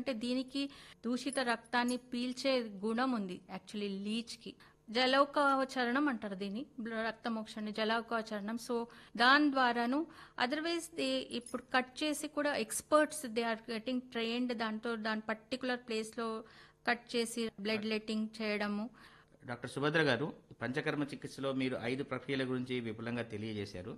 ఎందుకంటే దీనికి దూషిత రక్తాన్ని పీల్చే గుణం ఉంది యాక్చువల్లీ లీచ్కి జలౌకాచరణం అంటారు దీన్ని బ్ల- రక్తమోక్షాన్ని జలౌకాచరణం సో దాని ద్వారాను అదర్వైజ్ దే ఇప్పుడు కట్ చేసి కూడా experts they are getting trained దాంతో దాని పర్టికులర్ ప్లేస్లో కట్ చేసి బ్లడ్ లెట్టింగ్ చేయడము డాక్టర్ సుభద్ర గారు పంచకర్మ చికిత్సలో మీరు ఐదు ప్రక్రియల గురించి విపులంగా తెలియజేశారు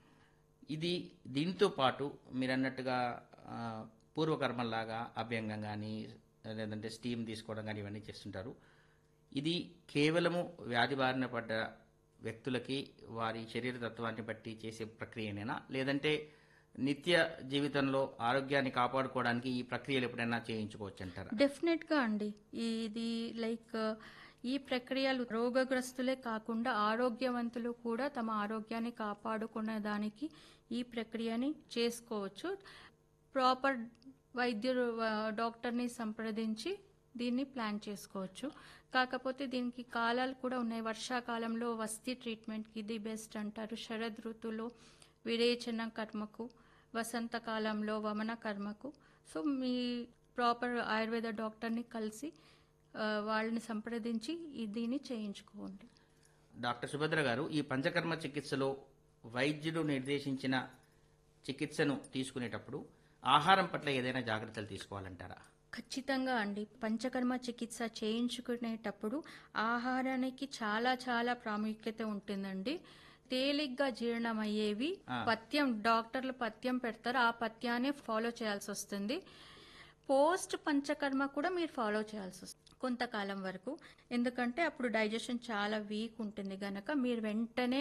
ఇది దీంతో పాటు మీరు అన్నట్టుగా ఆ, పూర్వకర్మల్లాగా అభ్యంగం కానీ లేదంటే స్టీమ్ తీసుకోవడం కానీ ఇవన్నీ చేస్తుంటారు ఇది కేవలము వ్యాధి బారిన పడ్డ వ్యక్తులకి వారి శరీర తత్వాన్ని బట్టి చేసే ప్రక్రియనేనా లేదంటే నిత్య జీవితంలో ఆరోగ్యాన్ని కాపాడుకోవడానికి ఈ ప్రక్రియలు ఎప్పుడైనా చేయించుకోవచ్చు అంటారా డెఫినెట్ గా అండి ఇది లైక్ ఈ ప్రక్రియలు రోగగ్రస్తులే కాకుండా ఆరోగ్యవంతులు కూడా తమ ఆరోగ్యాన్ని కాపాడుకునే దానికి ఈ ప్రక్రియని చేసుకోవచ్చు ప్రాపర్ వైద్యుడు ఆ, డాక్టర్ని సంప్రదించి దీన్ని ప్లాన్ చేసుకోవచ్చు కాకపోతే దీనికి కాలాలు కూడా ఉన్నాయి వర్షాకాలంలో వస్తీ ట్రీట్మెంట్కి ఇది బెస్ట్ అంటారు శరద్ ఋతువులో విరేచన కర్మకు వసంతకాలంలో వమన కర్మకు సో మీ ప్రాపర్ ఆయుర్వేద డాక్టర్ని కలిసి ఆ, వాళ్ళని సంప్రదించి ఈ- దీన్ని చేయించుకోండి డాక్టర్ సుభద్ర గారు ఈ పంచకర్మ చికిత్సలో వైద్యుడు నిర్దేశించిన చికిత్సను తీసుకునేటప్పుడు ఆహారం పట్ల ఏదైనా జాగ్రత్తలు తీసుకోవాలంటారా ఖచ్చితంగా అండి పంచకర్మ చికిత్స చేయించుకునేటప్పుడు ఆహారానికి చాలా చాలా ప్రాముఖ్యత ఉంటుందండి తేలిగ్గా జీర్ణమయ్యేవి పథ్యం డాక్టర్లు పథ్యం పెడతారు ఆ పథ్యాన్ని ఫాలో చేయాల్సి వస్తుంది పోస్ట్ పంచకర్మ కూడా మీరు ఫాలో చేయాల్సి వస్తుంది కొంతకాలం వరకు ఎందుకంటే అప్పుడు డైజెషన్ చాలా వీక్ ఉంటుంది గనక మీరు వెంటనే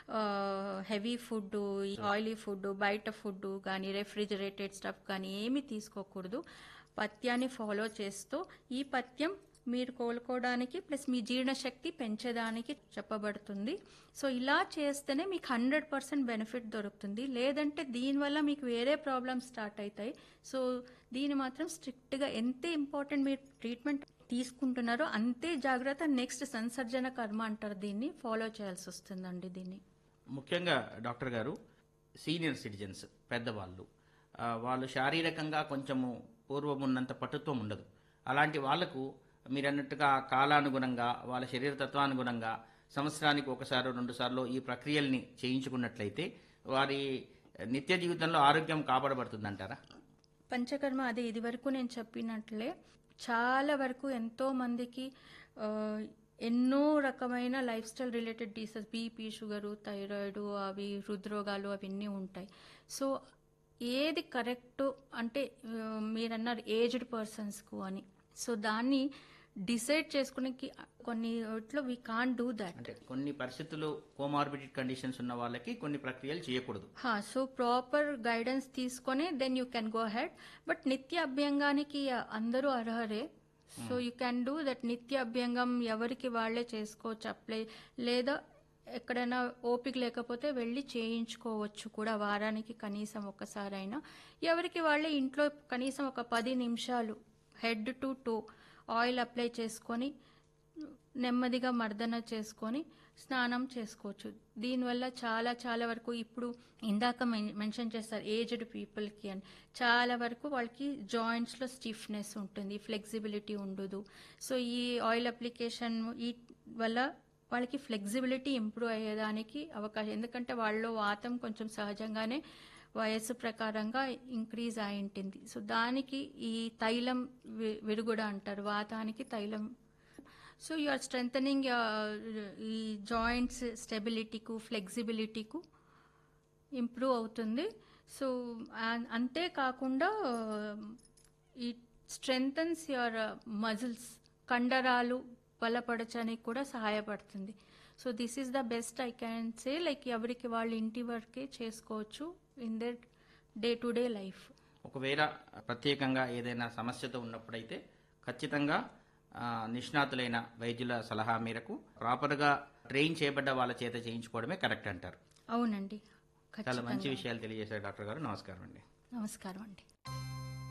హెవీ ఫుడ్ ఆయిలీ ఫుడ్ బయట ఫుడ్ కానీ రెఫ్రిజిరేటెడ్ స్టఫ్ కానీ ఏమీ తీసుకోకూడదు పథ్యాన్ని ఫాలో చేస్తూ ఈ పథ్యం మీరు కోలుకోవడానికి ప్లస్ మీ జీర్ణశక్తి పెంచేదానికి చెప్పబడుతుంది సో ఇలా చేస్తేనే మీకు హండ్రెడ్ పర్సెంట్ బెనిఫిట్ దొరుకుతుంది లేదంటే దీనివల్ల మీకు వేరే ప్రాబ్లమ్స్ స్టార్ట్ అవుతాయి సో దీని మాత్రం స్ట్రిక్ట్గా ఎంత ఇంపార్టెంట్ మీరు ట్రీట్మెంట్ తీసుకుంటున్నారో అంతే జాగ్రత్త నెక్స్ట్ సంసర్జన కర్మ అంటారు దీన్ని ఫాలో చేయాల్సి వస్తుందండి దీన్ని ముఖ్యంగా డాక్టర్ గారు సీనియర్ సిటిజన్స్ పెద్దవాళ్ళు ఆ, వాళ్ళు శారీరకంగా కొంచెము పూర్వం ఉన్నంత పటుత్వం ఉండదు అలాంటి వాళ్లకు మీరు అన్నట్టుగా కాలానుగుణంగా వాళ్ళ శరీర తత్వానుగుణంగా సంవత్సరానికి ఒకసారి రెండు సార్లు ఈ ప్రక్రియల్ని చేయించుకున్నట్లయితే వారి నిత్య జీవితంలో ఆరోగ్యం కాపాడబడుతుందంటారా పంచకర్మ అదే ఇది వరకు నేను చెప్పినట్లే చాలా వరకు ఎంతో మందికి ఆ, ఎన్నో రకమైన lifestyle related disease BP sugar thyroid అవి హృద్రోగాలు అవన్నీ ఉంటాయి సో ఏది కరెక్ట్ అంటే ఆ, మీరన్నారు ఏజ్డ్ పర్సన్స్కు అని సో దాన్ని డిసైడ్ చేసుకునే కొన్ని వాటిలో వీ కాన్ డూ దాట్ అంటే కొన్ని పరిస్థితులు కోమార్బిడిడ్ కండిషన్స్ ఉన్న వాళ్ళకి కొన్ని ప్రక్రియలు చేయకూడదు హా సో ప్రాపర్ గైడెన్స్ తీసుకొని then you can go ahead but నిత్య అభ్యంగానికి అందరూ అర్హరే so you can do that నిత్య అభ్యంగం ఎవరికి వాళ్ళే చేసుకోవచ్చు అప్లై లేదా ఎక్కడైనా ఓపిక లేకపోతే వెళ్ళి చేయించుకోవచ్చు కూడా వారానికి కనీసం ఒకసారైనా ఎవరికి వాళ్ళే ఇంట్లో కనీసం ఒక పది నిమిషాలు head to toe oil apply చేసుకొని నెమ్మదిగా మర్దన చేసుకొని స్నానం చేసుకోవచ్చు దీనివల్ల చాలా చాలా వరకు ఇప్పుడు ఇందాక మెన్- మెన్షన్ చేస్తారు ఏజ్డ్ పీపుల్కి అని చాలా వరకు వాళ్ళకి జాయింట్స్లో స్టిఫ్నెస్ ఉంటుంది ఫ్లెక్సిబిలిటీ ఉండదు సో ఈ ఆయిల్ అప్లికేషన్ ఈ వల్ల వాళ్ళకి ఫ్లెక్సిబిలిటీ ఇంప్రూవ్ అయ్యేదానికి అవకాశం ఎందుకంటే వాళ్ళలో వాతం కొంచెం సహజంగానే వయస్సు ప్రకారంగా ఇంక్రీజ్ అయి ఉంటుంది సో దానికి ఈ తైలం వి- విరుగుడ అంటారు వాతానికి తైలం సో యు ఆర్ స్ట్రెంథనింగ్ ఈ జాయింట్స్ స్టెబిలిటీకు ఫ్లెక్సిబిలిటీకు ఇంప్రూవ్ అవుతుంది సో అన్- అంతేకాకుండా ఈ స్ట్రెంథన్స్ యువర్ మజిల్స్ కండరాలు బలపరచడానికి కూడా సహాయపడుతుంది so this is the best I can say like ఎవరికి వాళ్ళు ఇంటి వరకే చేసుకోవచ్చు in their day to day life ఒకవేళ ప్రత్యేకంగా ఏదైనా సమస్యతో ఉన్నప్పుడైతే ఖచ్చితంగా ఆ, నిష్ణాతులైన వైద్యుల సలహా మేరకు ప్రాపర్గా ట్రైన్ చేయబడ్డ వాళ్ళ చేత చేయించుకోవడమే కరెక్ట్ అంటారు అవునండి చాలా ఖచ్చితంగా మంచి విషయాలు తెలియజేశారు డాక్టర్ గారు నమస్కారం అండి నమస్కారం అండి